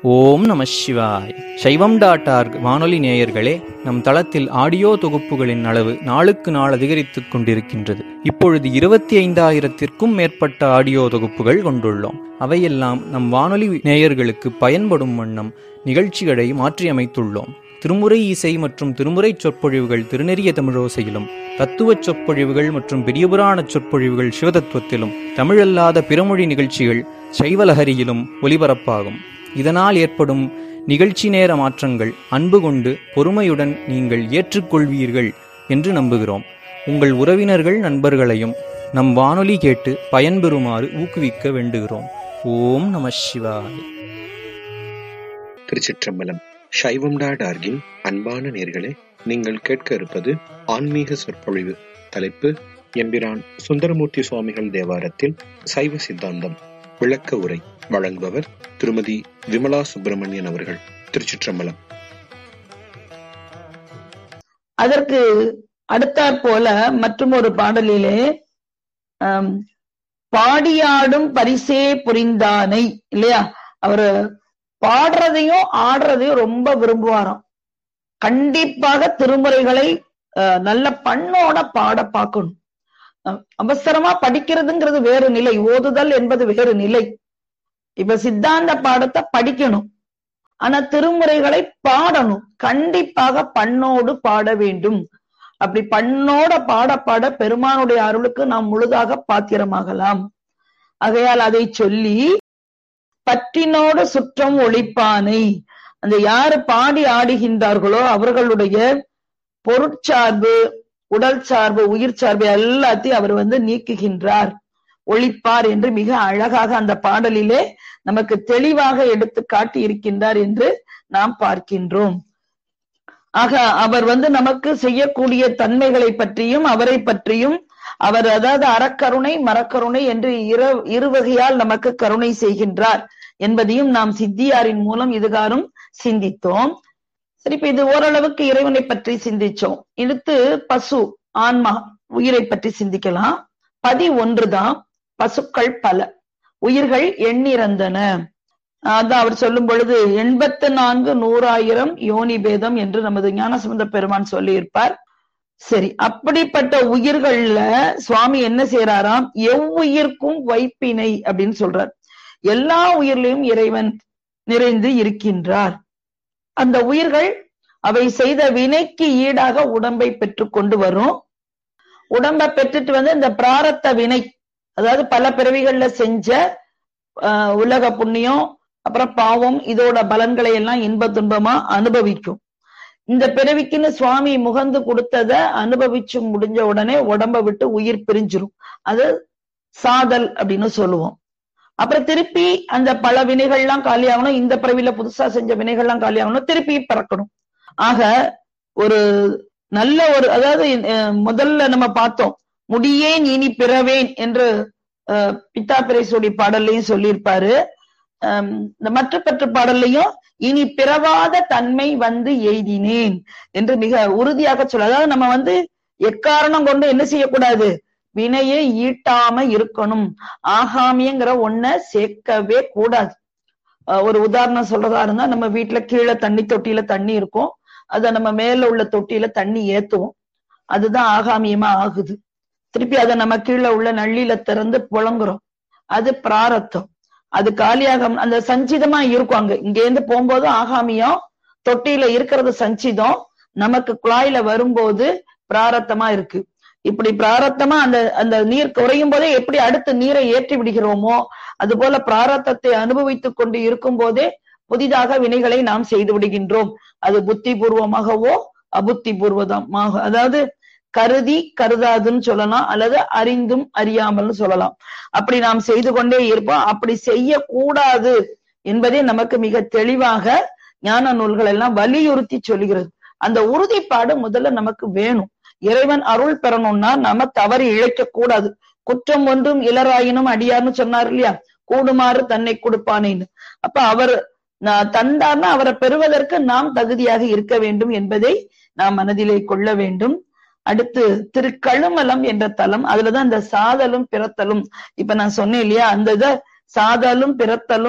ஓம் நம சிவாய் சைவம் டாட் ஆர்க் வானொலி நேயர்களே நம் தளத்தில் ஆடியோ தொகுப்புகளின் அளவு நாளுக்கு நாள் அதிகரித்துக் கொண்டிருக்கின்றது இப்பொழுது இருபத்தி ஐந்தாயிரத்திற்கும் மேற்பட்ட ஆடியோ தொகுப்புகள் கொண்டுள்ளோம் அவையெல்லாம் நம் வானொலி நேயர்களுக்கு பயன்படும் வண்ணம் நிகழ்ச்சிகளை மாற்றியமைத்துள்ளோம் திருமுறை இசை மற்றும் திருமுறை சொற்பொழிவுகள் திருநெறிய தமிழோசையிலும் தத்துவச் சொற்பொழிவுகள் மற்றும் பெரியபுராண சொற்பொழிவுகள் சிவதத்துவத்திலும் தமிழல்லாத பிறமொழி நிகழ்ச்சிகள் சைவலஹரியிலும் ஒலிபரப்பாகும் இதனால் ஏற்படும் நிகழ்ச்சி நேர மாற்றங்கள் அன்பு கொண்டு பொறுமையுடன் நீங்கள் ஏற்றுக்கொள்வீர்கள் என்று நம்புகிறோம் உங்கள் உறவினர்கள் நண்பர்களையும் நம் வானொலி கேட்டு பயன்பெறுமாறு ஊக்குவிக்க வேண்டுகிறோம் ஓம் நம சிவாய் திருச்சிற்றம்பலம் சைவம் டாட் ஆர்கின் அன்பான நேர்களே நீங்கள் கேட்க இருப்பது ஆன்மீக சொற்பொழிவு தலைப்பு எம்பிரான் சுந்தரமூர்த்தி சுவாமிகள் தேவாரத்தில் சைவ சித்தாந்தம் விளக்க உரை வழங்குபவர் திருமதி விமலா சுப்பிரமணியன் அவர்கள் திருச்சிற்றம்பலம் அதற்கு அடுத்தாற் போல மற்றும் ஒரு பாடலிலே ஆம், பாடியாடும் பரிசே புரிந்தானை இல்லையா அவரு பாடுறதையும் ஆடுறதையும் ரொம்ப விரும்புவாராம் கண்டிப்பாக திருமுறைகளை அஹ், நல்ல பண்ணோட பாட பார்க்கணும் அஹ், அவசரமா படிக்கிறதுங்கிறது வேறு நிலை ஓதுதல் என்பது வேறு நிலை இப்ப சித்தாந்த பாடத்தை படிக்கணும் ஆனா திருமுறைகளை பாடணும் கண்டிப்பாக பண்ணோடு பாட வேண்டும் அப்படி பண்ணோட பாட பாட பெருமானுடைய அருளுக்கு நாம் முழுதாக பாத்திரமாகலாம் ஆகையால் அதை சொல்லி பற்றினோடு சுற்றம் ஒழிப்பானை அந்த யாரு பாடி ஆடுகின்றார்களோ அவர்களுடைய பொருட்சார்பு உடல் சார்பு உயிர் சார்பு எல்லாத்தையும் அவர் வந்து நீக்குகின்றார் ஒழிப்பார் என்று மிக அழகாக அந்த பாடலிலே நமக்கு தெளிவாக எடுத்து காட்டி இருக்கின்றார் என்று நாம் பார்க்கின்றோம் ஆக அவர் வந்து நமக்கு செய்யக்கூடிய தன்மைகளை பற்றியும் அவரை பற்றியும் அவர் அதாவது அறக்கருணை மரக்கருணை என்று இரு இரு வகையால் நமக்கு கருணை செய்கின்றார் என்பதையும் நாம் சித்தியாரின் மூலம் இதுகாரும் சிந்தித்தோம் சரி இப்ப இது ஓரளவுக்கு இறைவனை பற்றி சிந்திச்சோம் அடுத்து பசு ஆன்மா உயிரை பற்றி சிந்திக்கலாம் பதி ஒன்றுதான் பசுக்கள் பல உயிர்கள் எண்ணிறந்தன அதான் அவர் சொல்லும் பொழுது எண்பத்து நான்கு நூறாயிரம் யோனி பேதம் என்று நமது ஞானசம்பந்த பெருமான் சொல்லியிருப்பார் சரி அப்படிப்பட்ட உயிர்கள்ல சுவாமி என்ன செய்யறாராம் எவ்வுயிர்க்கும் வைப்பினை அப்படின்னு சொல்றார் எல்லா உயிர்லையும் இறைவன் நிறைந்து இருக்கின்றார் அந்த உயிர்கள் அவை செய்த வினைக்கு ஈடாக உடம்பை பெற்றுக் கொண்டு வரும் உடம்பை பெற்றுட்டு வந்து இந்த பிராரத்த வினை அதாவது பல பிறவிகள்ல செஞ்ச ஆஹ், உலக புண்ணியம் அப்புறம் பாவம் இதோட பலன்களை எல்லாம் இன்ப துன்பமா அனுபவிக்கும் இந்த பிறவிக்குன்னு சுவாமி முகந்து கொடுத்தத அனுபவிச்சு முடிஞ்ச உடனே உடம்ப விட்டு உயிர் பிரிஞ்சிரும் அது சாதல் அப்படின்னு சொல்லுவோம் அப்புறம் திருப்பி அந்த பல வினைகள்லாம் காலியாகணும் இந்த பிறவில புதுசா செஞ்ச வினைகள்லாம் காலியாகணும் திருப்பி பிறக்கணும் ஆக ஒரு நல்ல ஒரு அதாவது அஹ், முதல்ல நம்ம பார்த்தோம் முடியேன் இனி பிறவேன் என்று அஹ், பித்தா பிரைசோடி பாடல்லையும் சொல்லியிருப்பாரு அஹ், இந்த மற்ற பெற்ற பாடல்லையும் இனி பிறவாத தன்மை வந்து எய்தினேன் என்று மிக உறுதியாக சொல்ல அதாவது நம்ம வந்து எக்காரணம் கொண்டு என்ன செய்யக்கூடாது வினையை ஈட்டாம இருக்கணும் ஆகாமியங்கிற ஒன்ன சேர்க்கவே கூடாது அஹ் ஒரு உதாரணம் சொல்றதா இருந்தா நம்ம வீட்டுல கீழே தண்ணி தொட்டியில தண்ணி இருக்கும் அத நம்ம மேல உள்ள தொட்டியில தண்ணி ஏத்துவோம் அதுதான் ஆகாமியமா ஆகுது திருப்பி அதை நம்ம கீழே உள்ள நள்ளியில திறந்து புழங்குறோம் அது பிராரத்தம் அது காலியாக அந்த சஞ்சிதமா இருக்கும் அங்க இங்க இருந்து போகும்போது ஆகாமியம் தொட்டியில இருக்கிறது சஞ்சிதம் நமக்கு குழாயில வரும்போது பிராரத்தமா இருக்கு இப்படி பிராரத்தமா அந்த அந்த நீர் குறையும் போதே எப்படி அடுத்து நீரை ஏற்றி விடுகிறோமோ அது போல பிராரத்தத்தை அனுபவித்துக் கொண்டு இருக்கும் போதே புதிதாக வினைகளை நாம் செய்து விடுகின்றோம் அது புத்தி பூர்வமாகவோ அபுத்தி பூர்வமாக அதாவது கருதி கருதாதுன்னு சொல்லலாம் அல்லது அறிந்தும் அறியாமல்னு சொல்லலாம் அப்படி நாம் செய்து கொண்டே இருப்போம் அப்படி செய்யக்கூடாது என்பதே நமக்கு மிக தெளிவாக ஞான நூல்கள் எல்லாம் வலியுறுத்தி சொல்லுகிறது அந்த உறுதிப்பாடு முதல்ல நமக்கு வேணும் இறைவன் அருள் பெறணும்னா நம்ம தவறு இழைக்க கூடாது குற்றம் ஒன்றும் இளராயினும் அடியார்னு சொன்னார் இல்லையா கூடுமாறு தன்னை கொடுப்பானேன்னு அப்ப அவர் நான் தந்தார்னா அவரை பெறுவதற்கு நாம் தகுதியாக இருக்க வேண்டும் என்பதை நாம் மனதிலே கொள்ள வேண்டும் அடுத்து திருக்கழுமலம் என்ற தலம் அதுலதான் இந்த சாதலும் பிறத்தலும் இப்ப நான் சொன்னேன் இல்லையா அந்த இத சாதலும் பிறத்தலும்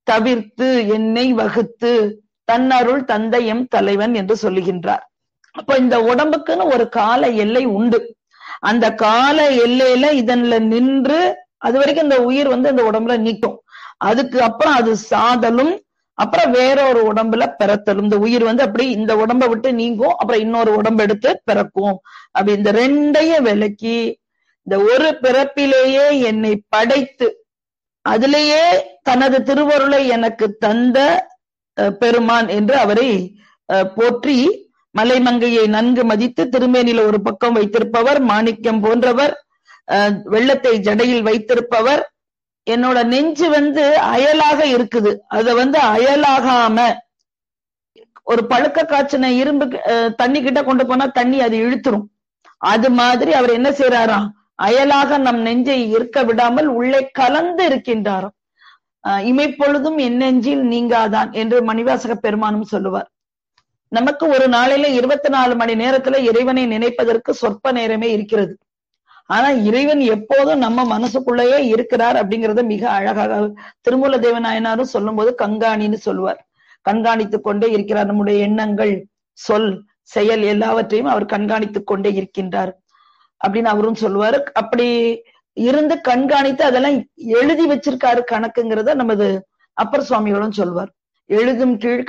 தவிர்த்து என்னை வகுத்து தன்னருள் தந்தையம் தலைவன் என்று சொல்லுகின்றார் அப்ப இந்த உடம்புக்குன்னு ஒரு கால எல்லை உண்டு அந்த கால எல்லையில இதன்ல நின்று அது வரைக்கும் இந்த உயிர் வந்து இந்த உடம்புல நிற்கும் அதுக்கு அப்புறம் அது சாதலும் அப்புறம் வேற ஒரு உடம்புல பிறத்தலும் இந்த உயிர் வந்து அப்படி இந்த உடம்ப விட்டு நீங்கும் அப்புறம் இன்னொரு உடம்பு எடுத்து பிறக்கும் அப்படி இந்த ரெண்டையும் விலக்கி இந்த ஒரு பிறப்பிலேயே என்னை படைத்து அதிலேயே தனது திருவருளை எனக்கு தந்த அஹ், பெருமான் என்று அவரை அஹ், போற்றி மலைமங்கையை நன்கு மதித்து திருமேனில ஒரு பக்கம் வைத்திருப்பவர் மாணிக்கம் போன்றவர் அஹ், வெள்ளத்தை ஜடையில் வைத்திருப்பவர் என்னோட நெஞ்சு வந்து அயலாக இருக்குது அத வந்து அயலாகாம ஒரு பழுக்க காய்ச்சின இரும்பு அஹ், தண்ணி கிட்ட கொண்டு போனா தண்ணி அது இழுத்துரும் அது மாதிரி அவர் என்ன செய்யறாராம் அயலாக நம் நெஞ்சை இருக்க விடாமல் உள்ளே கலந்து இருக்கின்றாராம் அஹ், இமைப்பொழுதும் என் நெஞ்சில் நீங்காதான் என்று மணிவாசக பெருமானும் சொல்லுவார் நமக்கு ஒரு நாளில இருபத்தி நாலு மணி நேரத்துல இறைவனை நினைப்பதற்கு சொற்ப நேரமே இருக்கிறது ஆனா இறைவன் எப்போதும் நம்ம மனசுக்குள்ளேயே இருக்கிறார் அப்படிங்கறத மிக அழகாக திருமூல தேவநாயனாரும் சொல்லும்போது கண்காணின்னு சொல்லுவார் கண்காணித்துக் கொண்டே இருக்கிறார் நம்முடைய எண்ணங்கள் சொல் செயல் எல்லாவற்றையும் அவர் கண்காணித்துக் கொண்டே இருக்கின்றார் அப்படின்னு அவரும் சொல்லுவாரு அப்படி இருந்து கண்காணித்து அதெல்லாம் எழுதி வச்சிருக்காரு கணக்குங்கிறத நமது அப்பர் சுவாமிகளும் சொல்வார் எழுதும் கீழ்